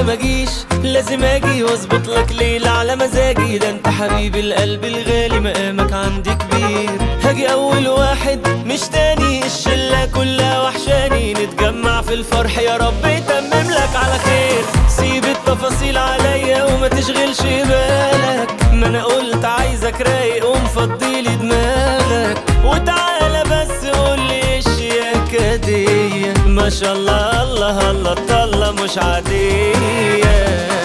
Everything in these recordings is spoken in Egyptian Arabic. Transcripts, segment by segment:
ما اجيش لازم اجي واظبط لك ليلة على مزاجي ده انت حبيب القلب الغالي مقامك عندي كبير هاجي اول واحد مش تاني الشلة كلها وحشاني نتجمع في الفرح يا رب يتمم لك على خير سيب التفاصيل عليا وما تشغلش بالك ما انا قلت عايزك رايق ومفضيلي دماغك وتعالى بس قولي ايش يا كدية ما شاء الله الله الله الطلة مش عادية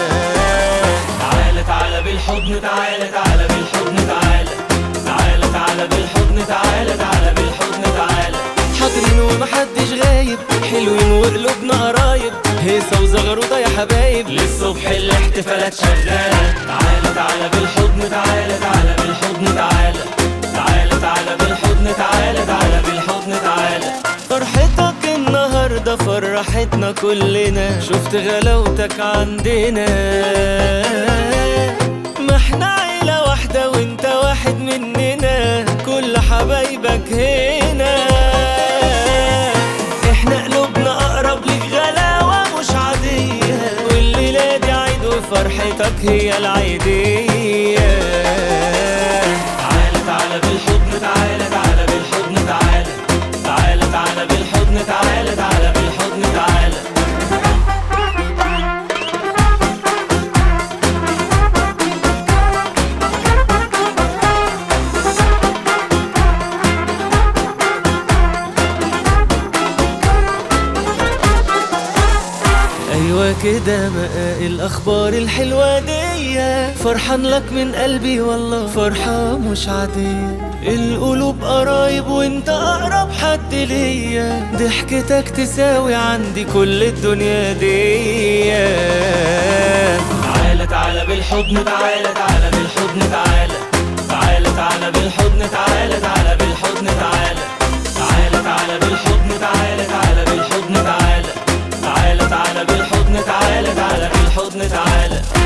تعالى تعالى بالحضن تعالى تعالى بالحضن تعالى تعالى تعالى بالحضن تعالى تعالى بالحضن تعالى حاضرين ومحدش غايب حلوين وقلوبنا قرايب هيصة وزغروطة يا حبايب للصبح الاحتفالات شغالة تعالى تعالى بالحضن تعالى تعالى بالحضن تعالى تعالى تعالى بالحضن تعالى تعالى بالحضن تعالى فرحتك النهاردة فرحتنا كلنا شفت غلاوتك عندنا ما احنا عيلة واحدة وانت واحد مننا كل حبايبك هنا احنا قلوبنا اقرب لك غلاوة مش عادية والليلة دي عيد وفرحتك هي العيدية تعالى تعالى بالحضن تعالى تعالى بالحضن تعالى تعالى تعالى بالحضن تعالى تعالى بالحضن تعالى ايوه كده بقى الاخبار الحلوه دي فرحان لك من قلبي والله فرحه مش عاديه القلوب قرايب وانت اقرب حد ليا ضحكتك تساوي عندي كل الدنيا دي تعالى تعالى بالحضن تعالى تعالى بالحضن تعالى تعالى تعالى بالحضن تعالى تعالى بالحضن تعالى تعالى تعالى بالحضن تعالى تعالى بالحضن تعالى تعالى تعالى بالحضن تعالى تعالى بالحضن تعالى